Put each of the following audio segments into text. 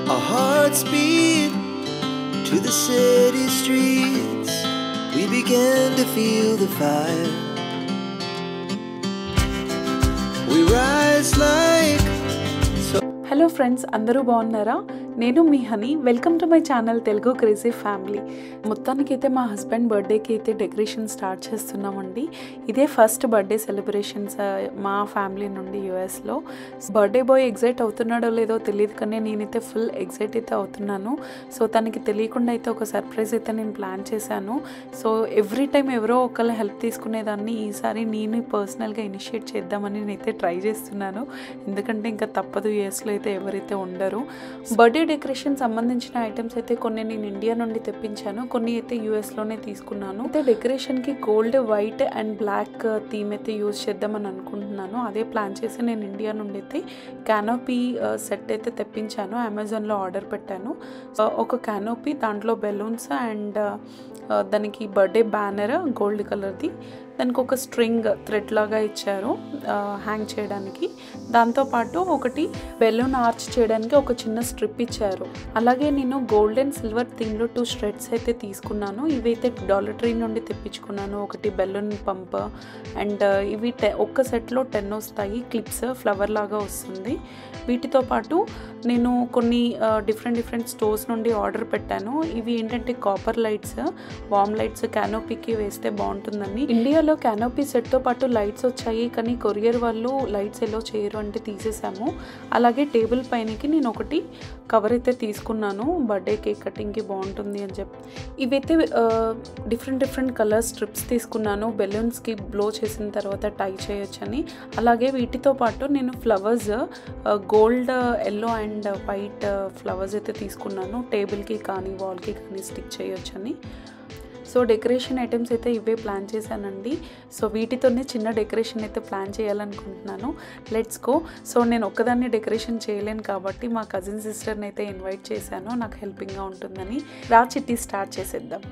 Our hearts beat to the city streets. We began to feel the fire. We rise like hello friends అందరూ బాగున్నారా నేను మీ Honey welcome to my channel Telugu crazy family మొత్తానికైతే మా husband బర్త్డేకి అయితే decoration start చేస్తున్నామండి ఇదే ఫస్ట్ బర్త్డే సెలబ్రేషన్స్ మా ఫ్యామిలీ నుండి యూఎస్లో బర్త్డే బాయ్ ఎగ్జైట్ అవుతున్నాడో లేదో తెలియదు కానీ నేనైతే ఫుల్ ఎగ్జైట్ అయితే అవుతున్నాను సో తనకి తెలియకుండా అయితే ఒక సర్ప్రైజ్ అయితే నేను ప్లాన్ చేశాను సో ఎవ్రీ టైం ఎవరో ఒకళ్ళ హెల్ప్ తీసుకునేదాన్ని ఈసారి నేను పర్సనల్గా ఇనిషియేట్ చేద్దామని నేనైతే ట్రై చేస్తున్నాను ఎందుకంటే ఇంకా తప్పదు యూఎస్లో అయితే ఎవరైతే ఉండరు బర్త్డే డెకరేషన్ సంబంధించిన ఐటమ్స్ అయితే కొన్ని నేను ఇండియా నుండి తెప్పించాను కొన్ని అయితే యూఎస్లోనే తీసుకున్నాను అయితే డెకరేషన్కి gold white and black theme అయితే యూజ్ చేద్దామని అనుకుంటున్నాను అదే ప్లాన్ చేసి నేను ఇండియా నుండి అయితే క్యానోపీ సెట్ అయితే తెప్పించాను అమెజాన్లో ఆర్డర్ పెట్టాను ఆ, ఒక క్యానోపీ దాంట్లో బెలూన్స్ అండ్ దానికి బర్త్డే బ్యానర్ గోల్డ్ కలర్ది దానికి ఒక స్ట్రింగ్ థ్రెడ్ లాగా ఇచ్చారు హ్యాంగ్ చేయడానికి దాంతోపాటు ఒకటి బెలూన్ ఆర్చ్ చేయడానికి ఒక చిన్న స్ట్రిప్ ఇచ్చారు అలాగే నేను గోల్డ్ అండ్ సిల్వర్ థీమ్లో టూ స్ట్రెడ్స్ అయితే తీసుకున్నాను ఇవైతే డాలర్ ట్రీ నుండి తెప్పించుకున్నాను ఒకటి బెలూన్ పంప్ అండ్ ఇవి టె ఒక్క సెట్లో టెన్ వస్తాయి క్లిప్స్ ఫ్లవర్ లాగా వస్తుంది వీటితో పాటు నేను కొన్ని డిఫరెంట్ డిఫరెంట్ స్టోర్స్ నుండి ఆర్డర్ పెట్టాను ఇవి ఏంటంటే కాపర్ లైట్స్ వామ్ లైట్స్ క్యానోపీకి వేస్తే బాగుంటుందని ఇండియాలో క్యానోపీ సెట్తో పాటు లైట్స్ వచ్చాయి కానీ కొరియర్ వాళ్ళు లైట్స్ ఎలా చేయరు అంటే తీసేసాము అలాగే టేబుల్ పైనకి నేను ఒకటి కవర్ అయితే తీసుకున్నాను బర్త్డే కేక్ కటింగ్కి బాగుంటుంది అని చెప్పి ఇవైతే డిఫరెంట్ డిఫరెంట్ కలర్ స్ట్రిప్స్ తీసుకున్నాను బెలూన్స్కి బ్లో చేసిన తర్వాత టై చేయొచ్చని అలాగే వీటితో పాటు నేను flowers gold yellow and white flowers అయితే తీసుకున్నాను టేబుల్కి కానీ వాల్కి కానీ స్టిక్ చేయొచ్చని సో డెకరేషన్ ఐటమ్స్ అయితే ఇవే ప్లాన్ చేశానండి సో వీటితోనే చిన్న డెకరేషన్ అయితే ప్లాన్ చేయాలనుకుంటున్నాను లెట్స్ గో సో నేను ఒక్కదాన్ని డెకరేషన్ చేయలేను కాబట్టి మా కజిన్ సిస్టర్ని అయితే ఇన్వైట్ చేశాను నాకు హెల్పింగ్గా ఉంటుందని రా చిట్టి స్టార్ట్ చేసేద్దాం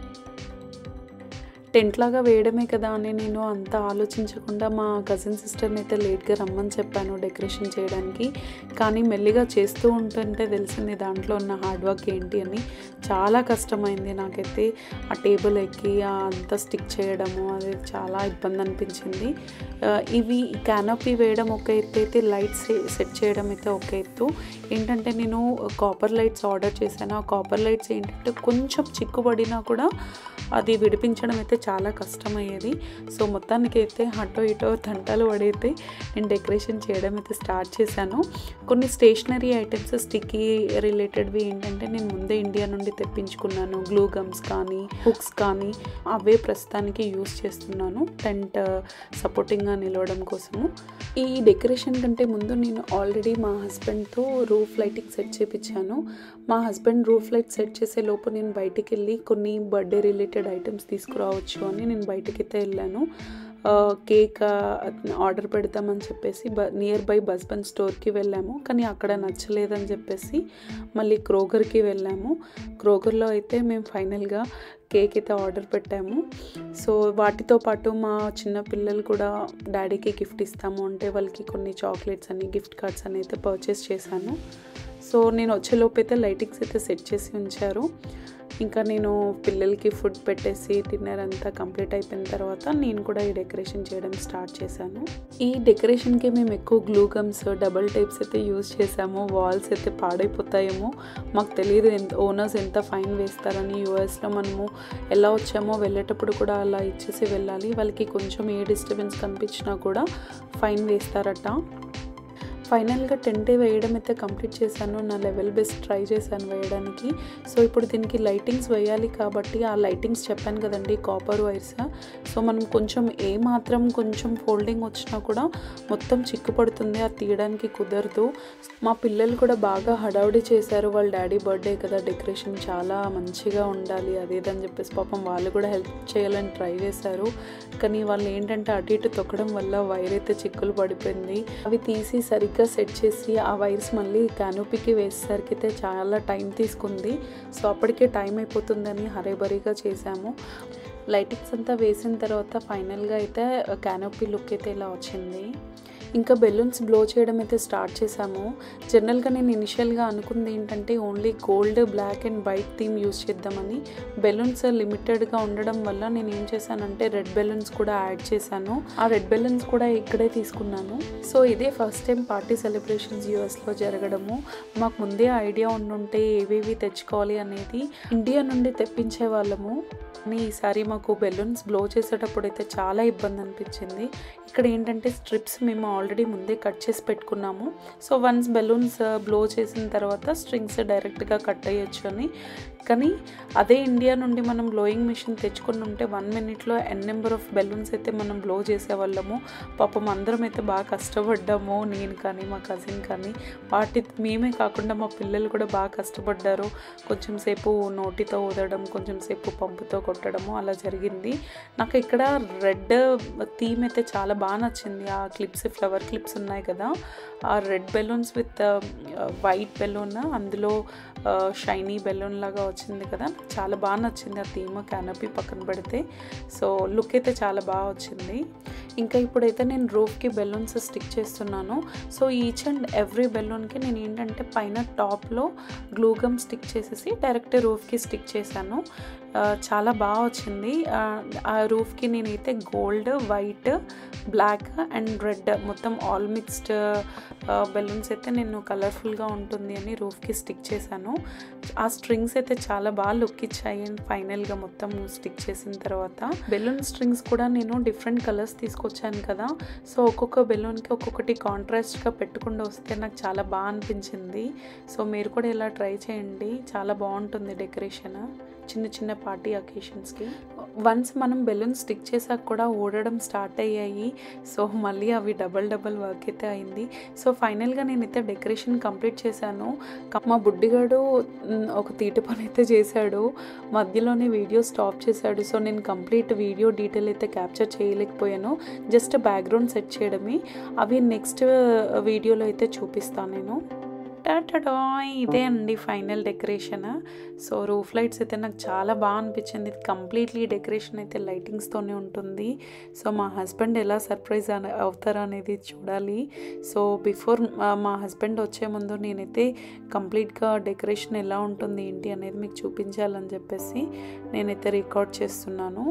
టెంట్ లాగా వేయడమే కదా అని నేను అంత ఆలోచించకుండా మా కజిన్ సిస్టర్ని అయితే లేట్గా రమ్మని చెప్పాను డెకరేషన్ చేయడానికి కానీ మెల్లిగా చేస్తూ ఉంటుంటే తెలిసింది దాంట్లో ఉన్న హార్డ్ వర్క్ ఏంటి అని చాలా కష్టమైంది నాకైతే ఆ టేబుల్ ఎక్కి ఆ అంతా స్టిక్ చేయడము అది చాలా ఇబ్బంది అనిపించింది ఆ, ఇవి క్యానపీ వేయడం ఒక ఎత్తు అయితే లైట్స్ సెట్ చేయడం అయితే ఒక ఎత్తు ఏంటంటే నేను కాపర్ లైట్స్ ఆర్డర్ చేశాను ఆ కాపర్ లైట్స్ ఏంటంటే కొంచెం చిక్కుబడినా కూడా అది విడిపించడం అయితే చాలా కష్టమయ్యేది సో మొత్తానికి అయితే అటో ఇటో తంటాలు పడైతే నేను డెకరేషన్ చేయడం అయితే స్టార్ట్ చేశాను కొన్ని స్టేషనరీ ఐటమ్స్ స్టిక్కీ రిలేటెడ్వి ఏంటంటే నేను ముందే ఇండియా నుండి తెప్పించుకున్నాను గ్లూ గమ్స్ కానీ హుక్స్ కానీ అవే ప్రస్తుతానికి యూస్ చేస్తున్నాను టెంట్ సపోర్టింగ్గా నిలవడం కోసము ఈ డెకరేషన్ కంటే ముందు నేను ఆల్రెడీ మా హస్బెండ్తో రూఫ్ లైటింగ్ సెట్ చేపించాను మా హస్బెండ్ రూఫ్ లైట్ సెట్ చేసే లోపు నేను బయటికి వెళ్ళి కొన్ని బర్త్డే రిలేటెడ్ ఐటమ్స్ తీసుకురావచ్చు అని నేను బయటకైతే వెళ్ళాను ఆ, కేక్ ఆ, ఆర్డర్ పెడతామని చెప్పేసి బ నియర్ బై బస్బన్ స్టోర్కి వెళ్ళాము కానీ అక్కడ నచ్చలేదని చెప్పేసి మళ్ళీ క్రోగర్కి వెళ్ళాము క్రోగర్లో అయితే మేము ఫైనల్గా కేక్ అయితే ఆర్డర్ పెట్టాము సో వాటితో పాటు మా చిన్న పిల్లలు కూడా డాడీకి గిఫ్ట్ ఇస్తాము అంటే వాళ్ళకి కొన్ని చాక్లెట్స్ అని గిఫ్ట్ కార్డ్స్ అని అయితే పర్చేస్ చేశాను సో నేను వచ్చేలోపు అయితే లైటింగ్స్ అయితే సెట్ చేసి ఉంచారు ఇంకా నేను పిల్లలకి ఫుడ్ పెట్టేసి డిన్నర్ అంతా కంప్లీట్ అయిపోయిన తర్వాత నేను కూడా ఈ డెకరేషన్ చేయడం స్టార్ట్ చేశాను ఈ డెకరేషన్కి మేము ఎక్కువ గ్లూ గమ్స్ డబల్ టైప్స్ అయితే యూజ్ చేసాము వాల్స్ అయితే పాడైపోతాయేమో మాకు తెలియదు ఎంత ఓనర్స్ ఎంత ఫైన్ వేస్తారని యూఎస్లో మనము ఎలా వచ్చామో వెళ్ళేటప్పుడు కూడా అలా ఇచ్చేసి వెళ్ళాలి వాళ్ళకి కొంచెం ఏ డిస్టర్బెన్స్ కనిపించినా కూడా ఫైన్ వేస్తారట ఫైనల్గా టెంట్ వేయడం అయితే కంప్లీట్ చేశాను నా లెవెల్ బెస్ట్ ట్రై చేశాను వేయడానికి సో ఇప్పుడు దీనికి లైటింగ్స్ వేయాలి కాబట్టి ఆ లైటింగ్స్ చెప్పాను కదండి కాపర్ వైర్స్ సో మనం కొంచెం ఏ మాత్రం కొంచెం ఫోల్డింగ్ వచ్చినా కూడా మొత్తం చిక్కుపడుతుంది అది తీయడానికి కుదరదు మా పిల్లలు కూడా బాగా హడావుడి చేశారు వాళ్ళ డాడీ బర్త్డే కదా డెకరేషన్ చాలా మంచిగా ఉండాలి అదేదని చెప్పేసి పాపం వాళ్ళు కూడా హెల్ప్ చేయాలని ట్రై చేశారు కానీ వాళ్ళు ఏంటంటే అటు ఇటు తొక్కడం వల్ల వైర్ అయితే చిక్కులు పడిపోయింది అవి తీసి సరిగ్గా సెట్ చేసి ఆ వైర్స్ మళ్ళీ క్యానోపీకి వేసేసరికి అయితే చాలా టైం తీసుకుంది సో అప్పటికే టైం అయిపోతుందని హరేబరీగా చేశాము లైటింగ్స్ అంతా వేసిన తర్వాత ఫైనల్గా అయితే క్యానోపీ లుక్ అయితే ఇలా వచ్చింది ఇంకా బెలూన్స్ బ్లో చేయడం అయితే స్టార్ట్ చేశాము జనరల్గా నేను ఇనిషియల్గా అనుకుంది ఏంటంటే only gold black and white theme use చేద్దామని బెలూన్స్ లిమిటెడ్గా ఉండడం వల్ల నేను ఏం చేశానంటే రెడ్ బెలూన్స్ కూడా యాడ్ చేశాను ఆ రెడ్ బెలూన్స్ కూడా ఇక్కడే తీసుకున్నాను సో ఇదే ఫస్ట్ టైం పార్టీ సెలబ్రేషన్స్ యూఎస్లో జరగడము మాకు ముందే ఐడియా ఉండుంటే ఏవేవి తెచ్చుకోవాలి అనేది ఇండియా నుండి తెప్పించే వాళ్ళము కానీ ఈసారి మాకు బెలూన్స్ బ్లో చేసేటప్పుడు అయితే చాలా ఇబ్బంది అనిపించింది ఇక్కడ ఏంటంటే స్ట్రిప్స్ మేము ఆల్రెడీ ముందే కట్ చేసి పెట్టుకున్నాము సో వన్స్ బెలూన్స్ బ్లో చేసిన తర్వాత స్ట్రింగ్స్ డైరెక్ట్గా కట్ అయ్యొచ్చు అని కానీ అదే ఇండియా నుండి మనం బ్లోయింగ్ మిషన్ తెచ్చుకుని ఉంటే వన్ మినిట్లో ఎన్ నెంబర్ ఆఫ్ బెలూన్స్ అయితే మనం బ్లో చేసేవాళ్ళము పాపం అందరం అయితే బాగా కష్టపడ్డాము నేను కానీ మా కజిన్ కానీ వాటి మేమే కాకుండా మా పిల్లలు కూడా బాగా కష్టపడ్డారు కొంచెం సేపు నోటితో ఊదడం కొంచెం సేపు పంపుతో కొట్టడము అలా జరిగింది నాకు ఇక్కడ రెడ్ థీమ్ అయితే చాలా బాగా నచ్చింది ఆ క్లిప్స్ ఫ్లవర్ క్లిప్స్ ఉన్నాయి కదా ఆ red balloons with white balloon అందులో షైనీ బెలూన్ లాగా వచ్చింది కదా చాలా బాగా నచ్చింది ఆ థీమ్ క్యానపీ పక్కన పెడితే సో లుక్ అయితే చాలా బాగా వచ్చింది ఇంకా ఇప్పుడైతే నేను రూఫ్కి బెలూన్స్ స్టిక్ చేస్తున్నాను సో ఈచ్ అండ్ ఎవ్రీ బెలూన్కి నేను ఏంటంటే పైన టాప్లో గ్లూగమ్ స్టిక్ చేసేసి డైరెక్ట్ రూఫ్కి స్టిక్ చేశాను చాలా బాగా వచ్చింది ఆ రూఫ్కి నేనైతే gold white black and red మొత్తం ఆల్ మిక్స్డ్ బెలూన్స్ అయితే నేను కలర్ఫుల్గా ఉంటుంది అని రూఫ్కి స్టిక్ చేశాను ఆ స్ట్రింగ్స్ అయితే చాలా బాగా లుక్ ఇచ్చాయి అండ్ ఫైనల్గా మొత్తం స్టిక్ చేసిన తర్వాత బెలూన్ స్ట్రింగ్స్ కూడా నేను డిఫరెంట్ కలర్స్ తీసుకొచ్చాను కదా సో ఒక్కొక్క బెలూన్కి ఒక్కొక్కటి కాంట్రాస్ట్గా పెట్టకుండా వస్తే నాకు చాలా బాగా అనిపించింది సో మీరు కూడా ఇలా ట్రై చేయండి చాలా బాగుంటుంది డెకరేషన్ చిన్న చిన్న పార్టీ అకేషన్స్కి వన్స్ మనం బెలూన్ స్టిక్ చేసాక కూడా ఊడడం స్టార్ట్ అయ్యాయి సో మళ్ళీ అవి డబల్ డబల్ వర్క్ అయితే అయింది సో ఫైనల్గా నేనైతే డెకరేషన్ కంప్లీట్ చేశాను మా బుడ్డిగాడు ఒక తీట పని అయితే చేశాడు మధ్యలోనే వీడియో స్టాప్ చేశాడు సో నేను కంప్లీట్ వీడియో డీటెయిల్ అయితే క్యాప్చర్ చేయలేకపోయాను జస్ట్ బ్యాక్గ్రౌండ్ సెట్ చేయడమే అవి నెక్స్ట్ వీడియోలో అయితే చూపిస్తాను నేను టాటా ఇదే అండి final decoration so roof lights అయితే నాకు చాలా బాగా అనిపించింది ఇది కంప్లీట్లీ డెకరేషన్ అయితే లైటింగ్స్తోనే ఉంటుంది సో మా హస్బెండ్ ఎలా సర్ప్రైజ్ అవుతారో అనేది చూడాలి సో బిఫోర్ మా హస్బెండ్ వచ్చే ముందు నేనైతే కంప్లీట్గా డెకరేషన్ ఎలా ఉంటుంది ఏంటి అనేది మీకు చూపించాలని చెప్పేసి నేనైతే రికార్డ్ చేస్తున్నాను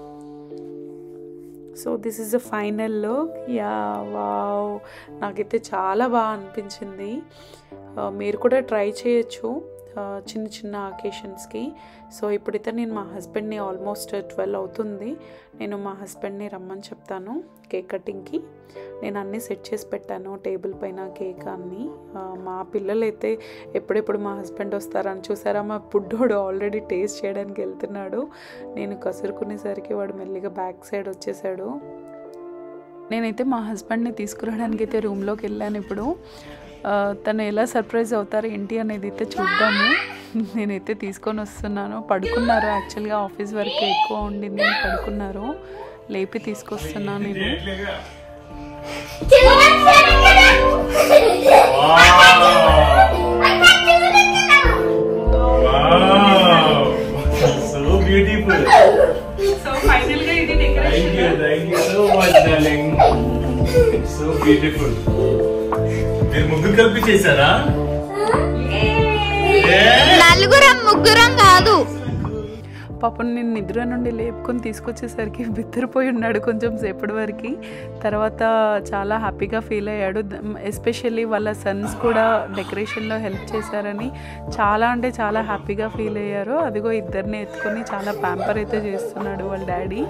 so this is a final look yeah wow నాకైతే చాలా బాగా అనిపించింది మీరు కూడా ట్రై చేయొచ్చు చిన్న చిన్న అకేషన్స్కి సో ఇప్పుడైతే నేను మా హస్బెండ్ని ఆల్మోస్ట్ ట్వెల్వ్ అవుతుంది నేను మా హస్బెండ్ని రమ్మని చెప్తాను కేక్ కటింగ్కి నేను అన్నీ సెట్ చేసి పెట్టాను టేబుల్ పైన కేక్ అన్నీ మా పిల్లలు అయితే ఎప్పుడెప్పుడు మా హస్బెండ్ వస్తారని చూసారా మా బుడ్డోడు ఆల్రెడీ టేస్ట్ చేయడానికి వెళ్తున్నాడు నేను కసురుకునేసరికి వాడు మెల్లిగా బ్యాక్ సైడ్ వచ్చేసాడు నేనైతే మా హస్బెండ్ని తీసుకురావడానికి అయితే రూమ్లోకి వెళ్ళాను ఇప్పుడు తను ఎలా సర్ప్రైజ్ అవుతారు ఏంటి అనేది అయితే చూద్దాము నేనైతే తీసుకొని వస్తున్నాను పడుకున్నారు యాక్చువల్గా ఆఫీస్ వర్క్ ఎక్కువ ఉండింది పడుకున్నారు లేపి తీసుకొస్తున్నాను నేను So beautiful. సో ఫైనల్గా ఇది Thank you, thank you so much, darling. So beautiful. మీరు ముగ్గురు కలిపి చేశారా నలుగురం ముగ్గురం కాదు పాపం నేను నిద్ర నుండి లేపుకొని తీసుకొచ్చేసరికి బిత్తరిపోయి ఉన్నాడు కొంచెం సేపటి వరకు తర్వాత చాలా హ్యాపీగా ఫీల్ అయ్యాడు ఎస్పెషల్లీ వాళ్ళ సన్స్ కూడా డెకరేషన్లో హెల్ప్ చేశారని చాలా అంటే చాలా హ్యాపీగా ఫీల్ అయ్యారు అదిగో ఇద్దరిని ఎత్తుకొని చాలా ప్యాంపర్ అయితే చేస్తున్నాడు వాళ్ళ daddy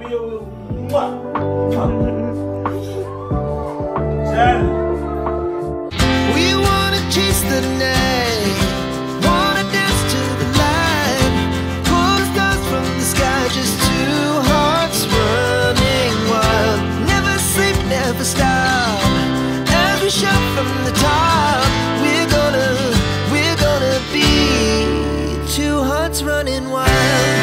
We wanna chase the night, wanna dance to the light, pull the stars from the sky, just two hearts running wild. Never sleep, never stop. As we shout from the top, we're gonna, we're gonna be two hearts running wild.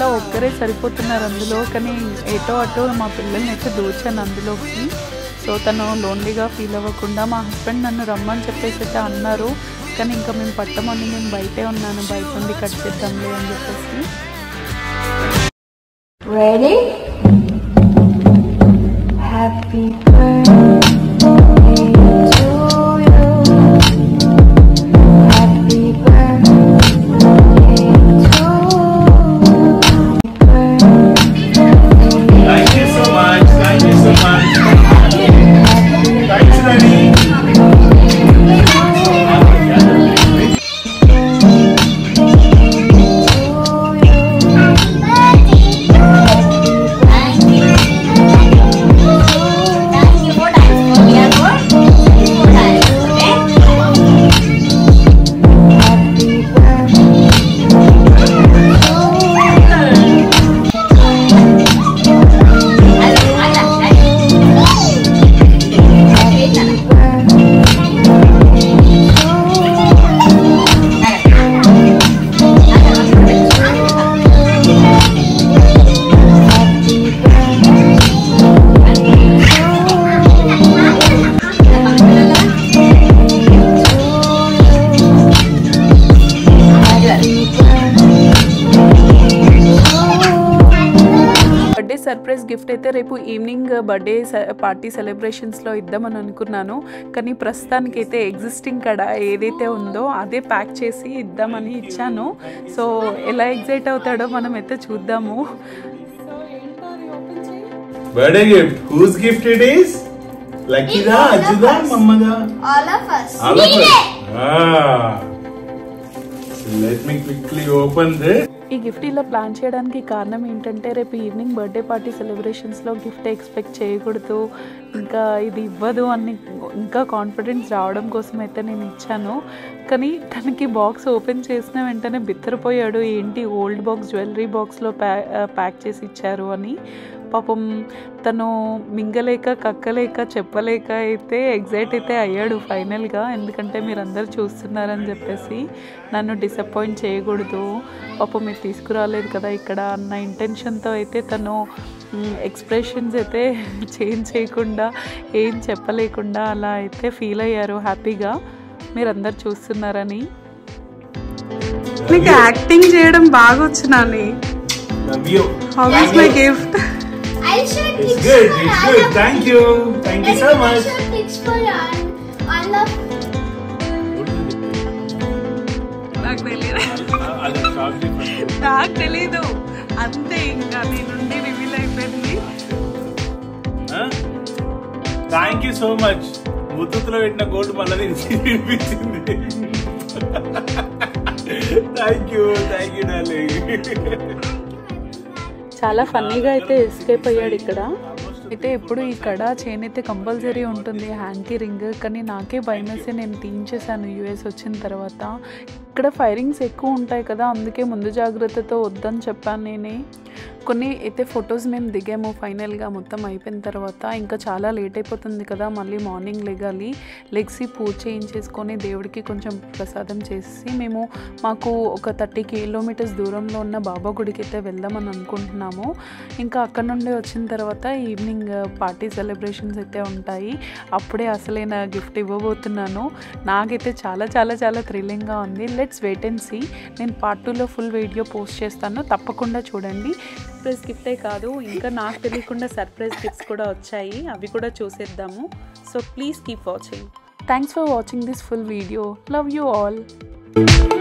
ఒక్కరే సరిపోతున్నారు అందులో కానీ ఏటో అటో మా పిల్లల్ని అయితే దూర్చాను అందులోకి so తను లోన్లీగా ఫీల్ అవ్వకుండా మా హస్బెండ్ నన్ను రమ్మని చెప్పేసి అయితే అన్నారు కానీ ఇంకా మేము పట్టమని నేను బయటే ఉన్నాను బయట నుండి కట్ చేద్దాంలే అని చెప్పేసి Ready? Happy birthday to you. Happy birthday to Thank you so much. Thank you so much. Thanks, Rani. Happy birthday birthday surprise gift అయితే రేపు ఈవినింగ్ బర్త్డే పార్టీ సెలబ్రేషన్స్లో ఇద్దామని అనుకున్నాను కానీ ప్రస్తుతానికి అయితే ఎగ్జిస్టింగ్ కడ ఏదైతే ఉందో అదే ప్యాక్ చేసి ఇద్దామని ఇచ్చాను సో ఎలా ఎగ్జైట్ అవుతాడో మనం అయితే చూద్దాము Birthday gift. Whose gift it is? Lucky's, Ajuda, Mamada. All of us. All of us. Ah. So let me quickly open this. ఈ గిఫ్ట్ ఇలా ప్లాన్ చేయడానికి కారణం ఏంటంటే రేపు ఈవినింగ్ బర్త్డే పార్టీ సెలబ్రేషన్స్లో గిఫ్ట్ ఎక్స్పెక్ట్ చేయకూడదు ఇంకా ఇది ఇవ్వదు అని ఇంకా కాన్ఫిడెన్స్ రావడం కోసం అయితే నేను ఇచ్చాను కానీ తనకి బాక్స్ ఓపెన్ చేసిన వెంటనే బిత్తరపోయాడు ఏంటి ఓల్డ్ బాక్స్ జ్యువెలరీ బాక్స్లో ప్యా ప్యాక్ చేసి ఇచ్చారు అని పాపం తను మింగలేక కక్కలేక చెప్పలేక అయితే ఎగ్జైట్ అయితే అయ్యాడు ఫైనల్గా ఎందుకంటే మీరందరూ చూస్తున్నారని చెప్పేసి నన్ను డిసప్పాయింట్ చేయకూడదు పాపం మీరు తీసుకురాలేదు కదా ఇక్కడ అన్న ఇంటెన్షన్తో అయితే తను ఎక్స్ప్రెషన్స్ అయితే చేంజ్ చేయకుండా ఏం చెప్పలేకుండా అలా అయితే ఫీల్ అయ్యారు హ్యాపీగా మీరందరు చూస్తున్నారని నీకు యాక్టింగ్ చేయడం బాగా వచ్చినాని Love you. How is my gift I'll show It's tips good. for It's all good. of Thank you. Thank you so I'll much. show tips for all, all of నాకు తెలియదు అది chocolate first. నాకు తెలీదు అంతే ఇంకా నీ నుండి reveal అయిపోయింది Huh? Thank you so much ముత్తులో పెట్టిన గోల్డ్ మళ్ళీ నేను వినిపించింది thank you thank you darling చాలా ఫన్నీగా అయితే ఎస్కేప్ అయ్యాడు ఇక్కడ అయితే ఎప్పుడు ఈ కడ చైన్ అయితే కంపల్సరీ ఉంటుంది హ్యాండ్కి రింగ్ కానీ నాకే భయం వేసి నేను తీయించేసాను యూఎస్ వచ్చిన తర్వాత ఇక్కడ ఫైరింగ్స్ ఎక్కువ ఉంటాయి కదా అందుకే ముందు జాగ్రత్తతో వద్దని చెప్పాను నేనే కొన్ని అయితే ఫొటోస్ మేము దిగాము ఫైనల్గా మొత్తం అయిపోయిన తర్వాత ఇంకా చాలా లేట్ అయిపోతుంది కదా మళ్ళీ మార్నింగ్ లెగాలి లెగ్సి పూజ చేయించేసుకొని దేవుడికి కొంచెం ప్రసాదం చేసి మేము మాకు ఒక థర్టీ కిలోమీటర్స్ దూరంలో ఉన్న బాబా గుడికి అయితే వెళ్దామని అనుకుంటున్నాము ఇంకా అక్కడ నుండి వచ్చిన తర్వాత ఈవినింగ్ పార్టీ సెలబ్రేషన్స్ అయితే ఉంటాయి అప్పుడే అసలైన గిఫ్ట్ ఇవ్వబోతున్నాను నాకైతే చాలా చాలా చాలా థ్రిల్లింగ్గా ఉంది లెట్స్ వెయిట్ అండ్ సీ నేను పార్ట్ టూలో ఫుల్ వీడియో పోస్ట్ చేస్తాను తప్పకుండా చూడండి సర్ప్రైజ్ గిఫ్టే కాదు ఇంకా నాకు తెలియకుండా సర్ప్రైజ్ గిఫ్ట్స్ కూడా వచ్చాయి అవి కూడా చూసేద్దాము so please keep watching thanks for watching this full video love you all